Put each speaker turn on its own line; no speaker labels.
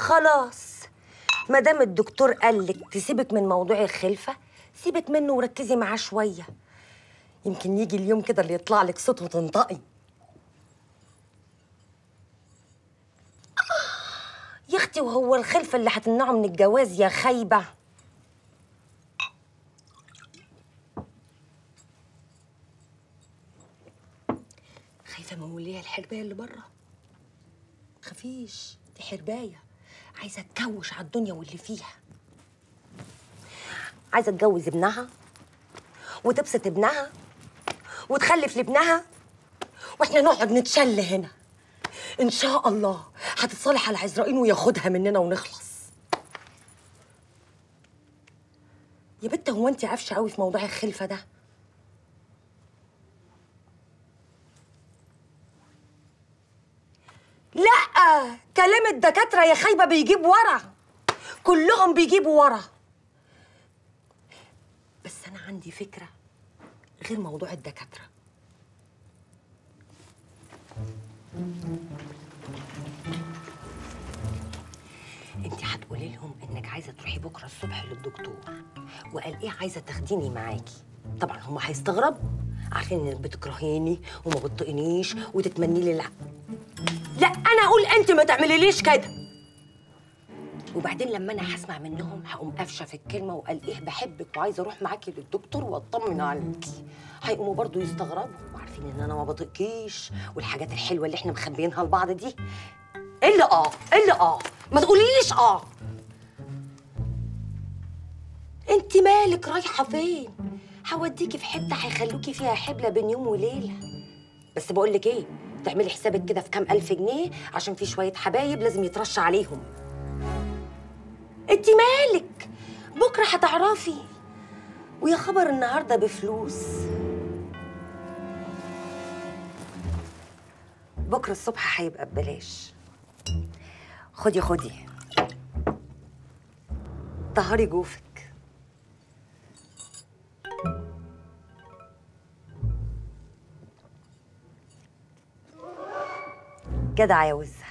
خلاص ما دام الدكتور قال لك تسيبك من موضوع الخلفه سيبك منه وركزي معاه شويه يمكن يجي اليوم كده اللي يطلع لك صوت وتنطقي يا اختي وهو الخلفه اللي هتمنعه من الجواز يا خايبه خايفه من وليها الحربايه اللي بره خفيش دي حربايه عايزه تكوش على الدنيا واللي فيها عايزه تجوز ابنها وتبسط ابنها وتخلف لابنها واحنا نقعد نتشل هنا ان شاء الله هتتصالح على عزرائيل وياخدها مننا ونخلص يا بت هو انت قافشه قوي في موضوع الخلفه ده لا كلام الدكاتره يا خايبه بيجيب ورا كلهم بيجيبوا ورا بس انا عندي فكره غير موضوع الدكاتره انت هتقولي لهم انك عايزه تروحي بكره الصبح للدكتور وقال ايه عايزه تاخديني معاكي طبعا هم هيستغربوا عارفين انك بتكرهيني وما بتطقنيش وتتمني لي الع... لا انا اقول انت ما تعمليليش كده وبعدين لما انا هسمع منهم هقوم قافشه في الكلمه وقال ايه بحبك وعايزه اروح معاكي للدكتور واطمن عليكي هيقوموا برضو يستغربوا وعارفين ان انا ما بطيقكيش والحاجات الحلوه اللي احنا مخبيينها لبعض دي الا اه الا اه ما تقوليليش اه انت مالك رايحه فين هوديكي في حته هيخلوكي فيها حبله بين يوم وليله بس بقول لك ايه تعملي حسابك كده في كام الف جنيه عشان في شويه حبايب لازم يترش عليهم انت مالك بكره هتعرفي ويا خبر النهارده بفلوس بكره الصبح هيبقى ببلاش خدي خدي طهري جوفك جدع يا وز